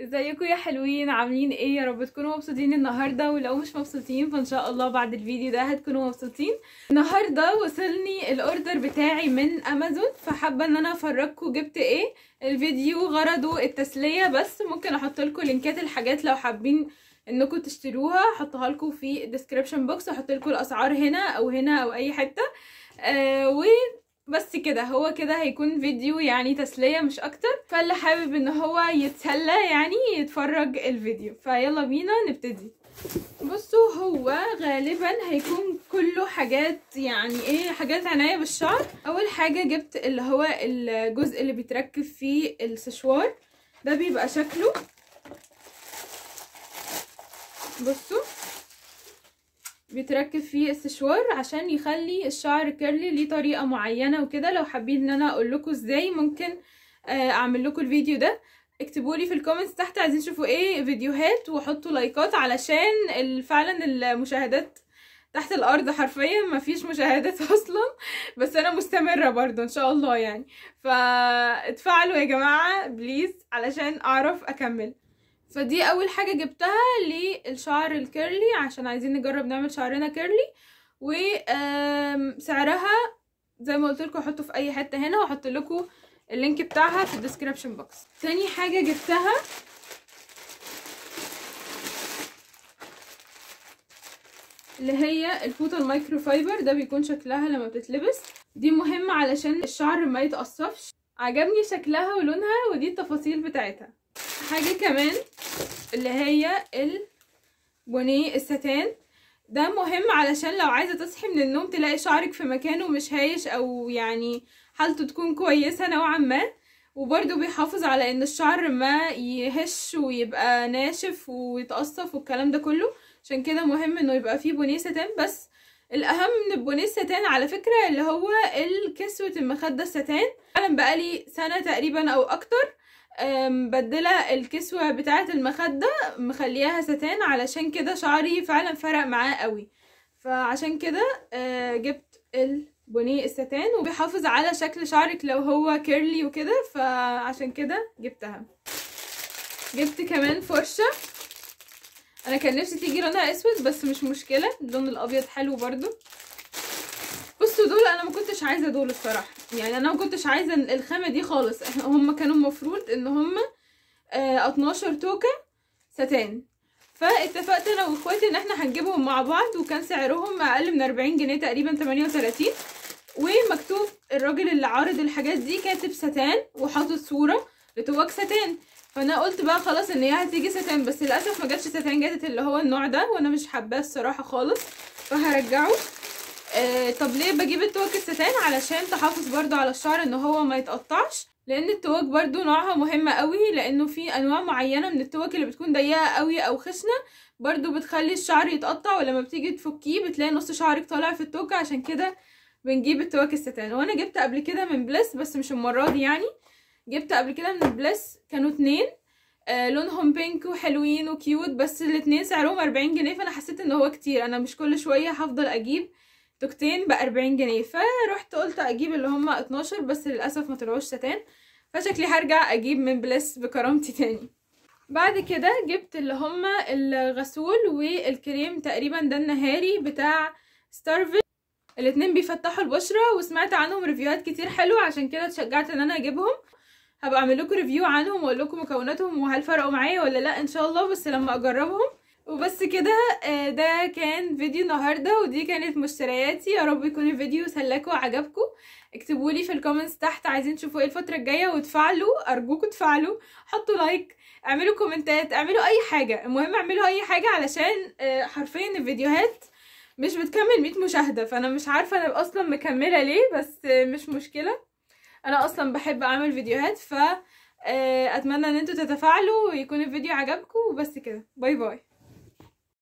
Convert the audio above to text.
ازيكم يا حلوين عاملين ايه يا رب تكونوا مبسوطين النهارده ولو مش مبسوطين فان شاء الله بعد الفيديو ده هتكونوا مبسوطين النهارده وصلني الاوردر بتاعي من امازون فحابه ان انا افرجكم جبت ايه الفيديو غرضه التسليه بس ممكن احط لكم لينكات الحاجات لو حابين انكم تشتروها احطها لكم في الديسكريبشن بوكس احط لكم الاسعار هنا او هنا او اي حته آه و بس كده هو كده هيكون فيديو يعني تسلية مش اكتر فاللي حابب ان هو يتسلى يعني يتفرج الفيديو فيلا بينا نبتدي بصوا هو غالبا هيكون كله حاجات يعني ايه حاجات عناية بالشعر اول حاجة جبت اللي هو الجزء اللي بيتركب فيه السشوار ده بيبقى شكله بصوا بيتركب فيه السشوار عشان يخلي الشعر كيرلي ليه طريقه معينه وكده لو حابين ان انا اقول لكم ازاي ممكن اعمل لكم الفيديو ده اكتبوا لي في الكومنتس تحت عايزين تشوفوا ايه فيديوهات وحطوا لايكات علشان فعلا المشاهدات تحت الارض حرفيا مفيش مشاهدات اصلا بس انا مستمره برضو ان شاء الله يعني فاتفعلوا يا جماعه بليز علشان اعرف اكمل فدي اول حاجه جبتها للشعر الكيرلي عشان عايزين نجرب نعمل شعرنا كيرلي وسعرها زي ما قلت لكم احطه في اي حته هنا واحط لكم اللينك بتاعها في الديسكريبشن بوكس تاني حاجه جبتها اللي هي الفوطه المايكرو فايبر ده بيكون شكلها لما بتتلبس دي مهمه علشان الشعر ما يتقصفش عجبني شكلها ولونها ودي التفاصيل بتاعتها حاجه كمان اللي هي البونيه الستان ده مهم علشان لو عايزه تصحي من النوم تلاقي شعرك في مكانه مش هايش او يعني حالته تكون كويسه نوعا ما وبرده بيحافظ على ان الشعر ما يهش ويبقى ناشف ويتقصف والكلام ده كله عشان كده مهم انه يبقى فيه بونيه ستان بس الاهم من البونيه الستان على فكره اللي هو الكسوه المخده الستان انا بقالي سنه تقريبا او اكتر مبدلة الكسوة بتاعة المخدة مخلياها ستان علشان كده شعري فعلا فرق معاه قوي فعشان كده جبت البونيه الستان وبيحافظ على شكل شعرك لو هو كيرلي وكده فعشان كده جبتها جبت كمان فرشة انا كان نفسي تيجي لونها اسود بس مش مشكلة اللون الابيض حلو برضو بصوا دول انا ما كنتش عايزه دول الصراحه يعني انا ما كنتش عايزه الخامه دي خالص هم كانوا المفروض ان هم آه 12 توكه ستان فاتفقت انا واخواتي ان احنا هنجيبهم مع بعض وكان سعرهم اقل من 40 جنيه تقريبا 38 ومكتوب الراجل اللي عارض الحاجات دي كاتب ستان وحاطط صوره لتوك ستان فانا قلت بقى خلاص ان هي هتيجي ستان بس للاسف ما جاتش ستان جاتت اللي هو النوع ده وانا مش حباه الصراحه خالص فهرجعه آه طب ليه بجيب التوك الستان علشان تحافظ برضو على الشعر ان هو ما يتقطعش لان التوك برضو نوعها مهمة قوي لانه في انواع معينة من التوك اللي بتكون ضيقة قوي او خشنة برضو بتخلي الشعر يتقطع ولما بتيجي تفكيه بتلاقي نص شعرك طالع في التوك عشان كده بنجيب التوك الستان وانا جبت قبل كده من بلس بس مش المرة دي يعني جبت قبل كده من بلس كانوا اتنين آه لونهم بينك وحلوين وكيوت بس الاتنين سعرهم أربعين جنيه فانا حسيت ان هو كتير انا مش كل شوية هفضل اجيب توكتين بأربعين جنيه فرحت قلت اجيب اللي هما اتناشر بس للأسف ما طلعوش ستان فشكلي هرجع اجيب من بلس بكرامتي تاني بعد كده جبت اللي هما الغسول والكريم تقريبا ده النهاري بتاع ستارفل الاتنين بيفتحوا البشرة وسمعت عنهم ريفيوهات كتير حلوة عشان كده اتشجعت ان انا اجيبهم هبقى اعمل لكم ريفيو عنهم واقول لكم مكوناتهم وهل فرقوا معايا ولا لا ان شاء الله بس لما اجربهم وبس كده ده كان فيديو النهاردة ودي كانت مشترياتي يا رب يكون الفيديو سلاكم وعجبكم اكتبوا لي في الكومنتس تحت عايزين تشوفوا ايه الفترة الجاية وتفعلوا ارجوكم تفعلوا حطوا لايك اعملوا كومنتات اعملوا اي حاجة المهم اعملوا اي حاجة علشان حرفيا الفيديوهات مش بتكمل 100 مشاهدة فانا مش عارفة انا اصلا مكملة ليه بس مش مشكلة انا اصلا بحب اعمل فيديوهات ف اتمنى ان انتوا تتفاعلوا ويكون الفيديو عجبكم وبس كده باي باي